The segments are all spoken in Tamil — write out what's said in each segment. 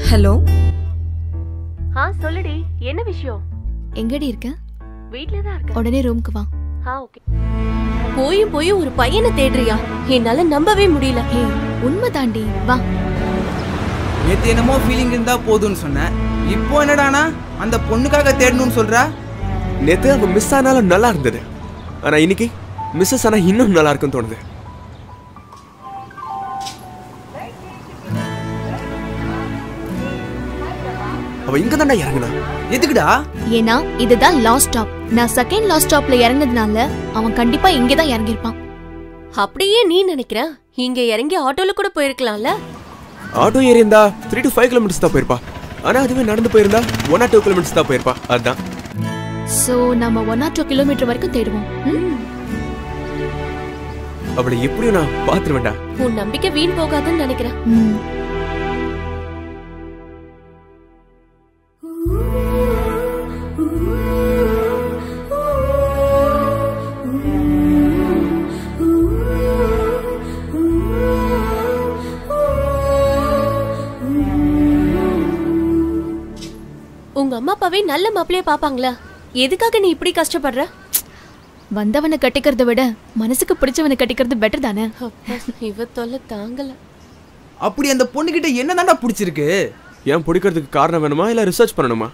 ஹலோ ஆ சொல்லுடி என்ன விஷயம் எங்கடி இருக்க வீட்ல தான் இருக்க உடனே ரூமுக்கு வா ஆ ஓகே போயும் போயும் ஒரு பையனை தேடுறியா என்னால நம்பவே முடியல ஹே உண்மை தாண்டி வா நேத்து என்னமோ ஃபீலிங் இருந்தா போதும்னு சொன்னேன் இப்போ என்னடானா அந்த பொண்ணுக்காக தேடணும்னு சொல்றா நேத்து அவ மிஸ் ஆனாலும் நல்லா இருந்தது ஆனா இன்னைக்கு மிஸ்ஸஸ் ஆனா இன்னும் நல்லா இருக்குன்னு தோணுது அவ இங்க தானே இறங்குனா எதுக்குடா ஏன்னா இதுதான் லாஸ்ட் ஸ்டாப் நான் செகண்ட் லாஸ்ட் ஸ்டாப்ல இறங்குனதுனால அவன் கண்டிப்பா இங்கே தான் இறங்கியிருப்பான் அப்படியே நீ நினைக்கிற இங்க இறங்கி ஆட்டோல கூட போயிருக்கலாம்ல ஆட்டோ ஏறி இருந்தா த்ரீ டு ஃபைவ் கிலோமீட்டர்ஸ் தான் போயிருப்பா ஆனா அதுவே நடந்து போயிருந்தா ஒன் ஆர் டூ கிலோமீட்டர்ஸ் தான் போயிருப்பா அதான் சோ நம்ம ஒன் ஆர் டூ கிலோமீட்டர் வரைக்கும் தேடுவோம் ம்? அவளை எப்படியும் நான் பாத்துருவேன்டா உன் நம்பிக்கை வீண் போகாதுன்னு நினைக்கிறேன் ம். உங்க அம்மா அப்பாவே நல்ல மாப்பிளைய பாப்பாங்களா எதுக்காக நீ இப்படி கஷ்டப்படுற வந்தவனை கட்டிக்கிறத விட மனசுக்கு பிடிச்சவனை கட்டிக்கிறது பெட்டர் தானே அப்பா, இவ தொல்லை தாங்கல அப்படி அந்த பொண்ணுகிட்ட என்னதான்டா பிடிச்சிருக்கு ஏன் பிடிக்கிறதுக்கு காரணம் வேணுமா இல்ல ரிசர்ச் பண்ணணுமா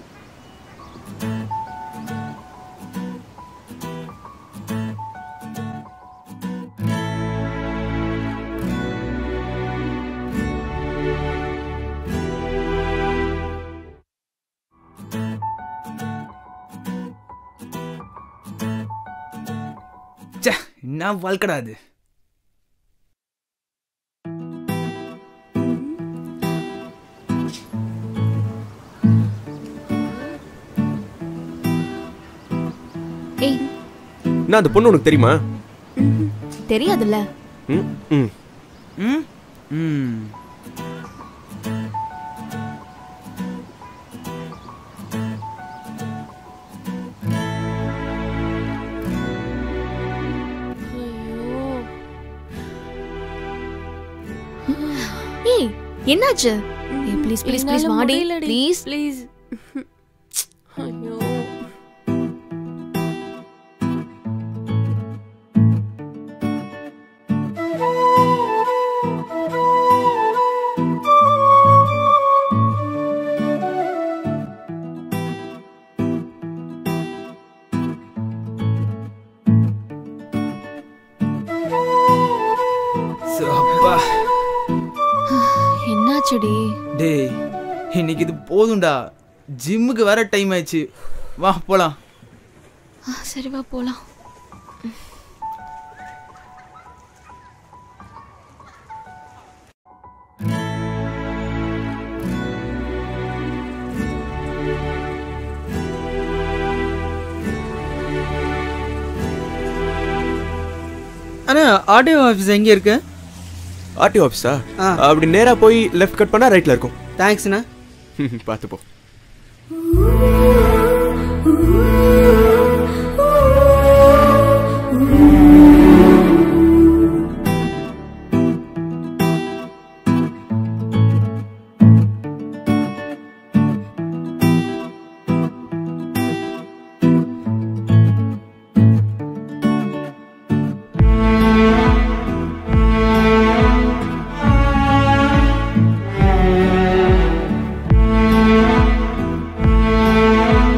ச்சே என்ன வாழ்க்கடா அது ஏய் நான் அந்த பொண்ணு உனக்கு தெரியுமா தெரியாதுல்ல ம் ம் ம் ம் ஐயோ ஏய் என்னாச்சு ஏய் ப்ளீஸ் ப்ளீஸ் ப்ளீஸ் என்னால வாடி முடியலடி. ப்ளீஸ் ப்ளீஸ் ஐயோ சு, அப்பா என்னாச்சுடி டேய் இன்னைக்கு இது போதும்டா ஜிம்முக்கு வேற டைம் ஆயிடுச்சு வா போலாம் ஆ, சரி வா போலாம் அண்ணா ஆடியோ ஆஃபீஸ் எங்கே இருக்கு ஆர்டிஓ ஆஃபீஸா ஆ. அப்படி நேரா போய் லெஃப்ட் கட் பண்ணா ரைட்ல இருக்கும் தேங்க்ஸ்ண்ணா பார்த்து போ ஐயோ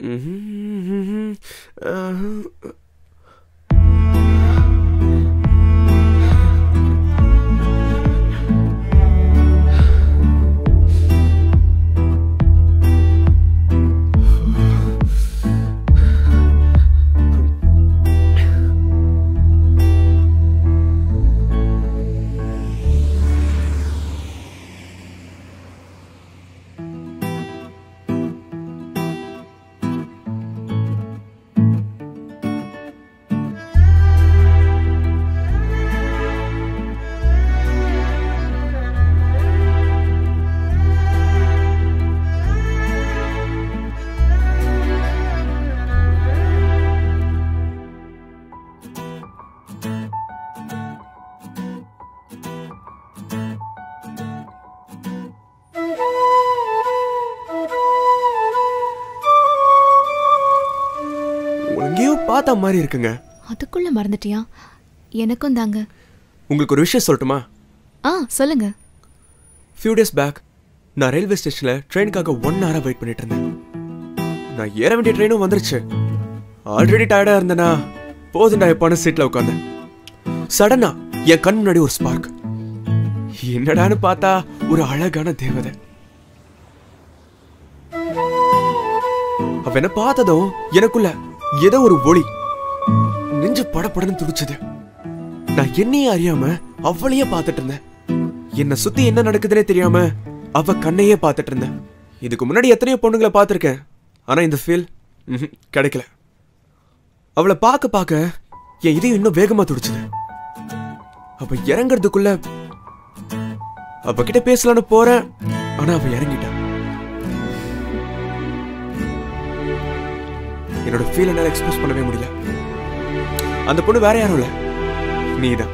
ம்ஹும். ஆஹ். உங்களை எங்கேயோ பார்த்த மாதிரி இருக்குங்க அதுக்குள்ள மறந்துட்டியா எனக்கும் தாங்க உங்களுக்கு ஒரு விஷயம் சொல்லட்டுமா ஆ சொல்லுங்க ஃபியூ டேஸ் பேக் நான் ரயில்வே ஸ்டேஷனில் ட்ரெயினுக்காக ஒன் ஹவராக வெயிட் பண்ணிட்டு இருந்தேன் நான் ஏற வேண்டிய ட்ரெயினும் வந்துருச்சு ஆல்ரெடி டயர்டாக இருந்தேனா போதுண்டா எப்பான சீட்டில் உட்காந்தேன் சடனா என் கண் முன்னாடி ஒரு ஸ்பார்க் என்னடான்னு பார்த்தா ஒரு அழகான தேவதை அவ என்ன பார்த்ததும் எனக்குள்ள ஏதோ ஒரு ஒளி நெஞ்சு படபடன்னு துடிச்சது நான் என்னையே அறியாம அவளையே பார்த்துட்டு இருந்தேன் என்னை சுத்தி என்ன நடக்குதுன்னே தெரியாம அவ கண்ணையே பார்த்துட்டு இருந்தேன் இதுக்கு முன்னாடி எத்தனையோ பொண்ணுங்களை பார்த்துருக்கேன் ஆனா இந்த ஃபீல் கிடைக்கல அவளை பார்க்க பார்க்க என் இதயம் இன்னும் வேகமா துடிச்சுது அவ இறங்குறதுக்குள்ள அவ கிட்ட பேசலான்னு போறேன் ஆனா அவ இறங்கிட்டா என்னோட ஃபீல் என்னால எக்ஸ்பிரஸ் பண்ணவே முடியல அந்த பொண்ணு வேற யாரும் இல்ல நீதான்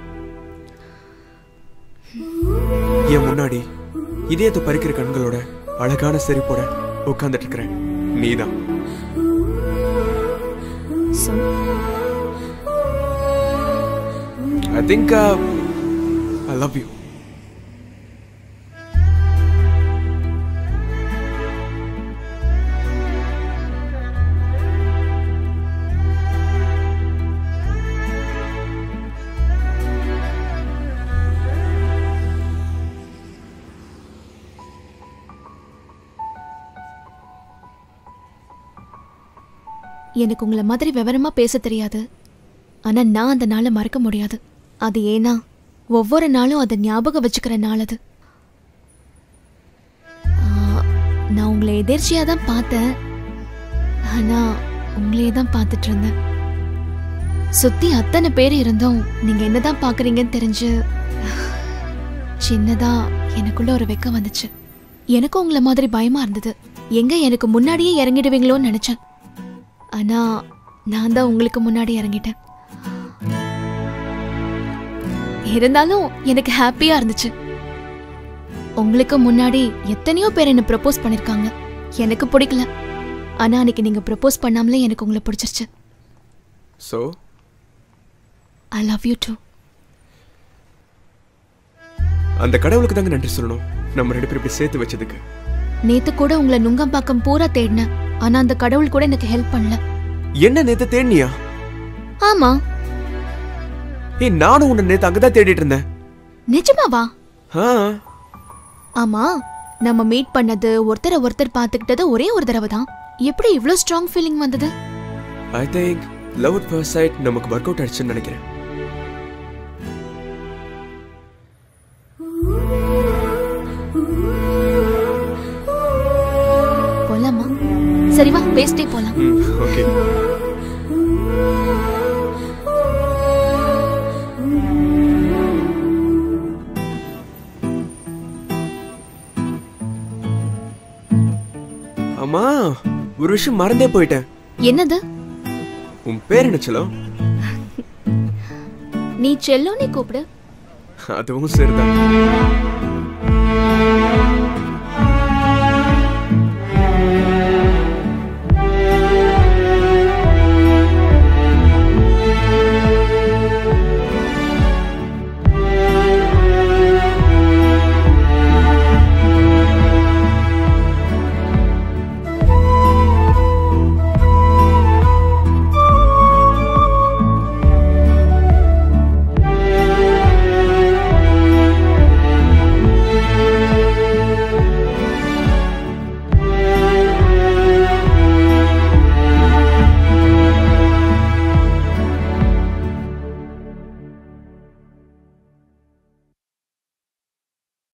என் முன்னாடி இதயத்தை பறிக்கிற கண்களோட அழகான சிரிப்போட உட்கார்ந்துட்டு இருக்கிறேன் நீதான் So, I think I love you எனக்கு உங்களை மாதிரி விவரமா பேச தெரியாது ஆனா நான் அந்த நாளை மறக்க முடியாது அது ஏன்னா ஒவ்வொரு நாளும் அதை ஞாபகம் வச்சுக்கிற நாள் அது ஆ, நான் உங்களை எதிர்ச்சியா தான் பார்த்தேன் ஆனா உங்களையே தான் பார்த்துட்டு இருந்தேன் சுத்தி அத்தனை பேர் இருந்தும் நீங்க என்னதான் பாக்குறீங்கன்னு தெரிஞ்சு சின்னதா எனக்குள்ள ஒரு வெக்கம் வந்துச்சு எனக்கும் உங்களை மாதிரி பயமா இருந்தது எங்க எனக்கு முன்னாடியே இறங்கிடுவீங்களோன்னு நினைச்சேன் ஆனா நான் தான் உங்களுக்கு முன்னாடி இறங்கிட்டேன் இருந்தாலும் எனக்கு ஹாப்பியா இருந்துச்சு உங்களுக்கு முன்னாடி எத்தனையோ பேர் என்ன ப்ரப்போஸ் பண்ணிருக்காங்க எனக்கு பிடிக்கல ஆனா அன்னைக்கு நீங்க ப்ரப்போஸ் பண்ணாமலே எனக்கு உங்களை பிடிச்சிருச்சு so I love you too அந்த கடவுளுக்கு தாங்க நன்றி சொல்லணும் நம்ம ரெண்டு பேரும் இப்படி சேர்த்து வச்சதுக்கு நேத்து கூட உங்களை நுங்கம்பாக்கம் பூரா தேடினேன் ஆனா அந்த கடவுள் கூட எனக்கு ஹெல்ப் பண்ணல என்ன நேத்து தேடினியா ஆமா ஏய் நானும் உன்னை நேத்து அங்கதான் தேடிட்டு இருந்தேன் நிஜமாவா ஆ ஆமா நம்ம மீட் பண்ணது ஒருத்தரை ஒருத்தர் பார்த்துக்கிட்டது ஒரே ஒரு தடவை தான் எப்படி இவ்ளோ ஸ்ட்ராங் ஃபீலிங் வந்தது I think love at first sight நமக்கு ஒர்க் அவுட் ஆயிடுச்சுன்னு நினைக்கிறேன் போலாமா சரி வா பேசிட்டே போலாம் ம் ஓகே அம்மா ஒரு விஷயம் மறந்தே போயிட்டேன் என்னது உன் பேர் என்ன செல்லம் நீ செல்லோனே கூப்பிடு அதுவும் சரிதான்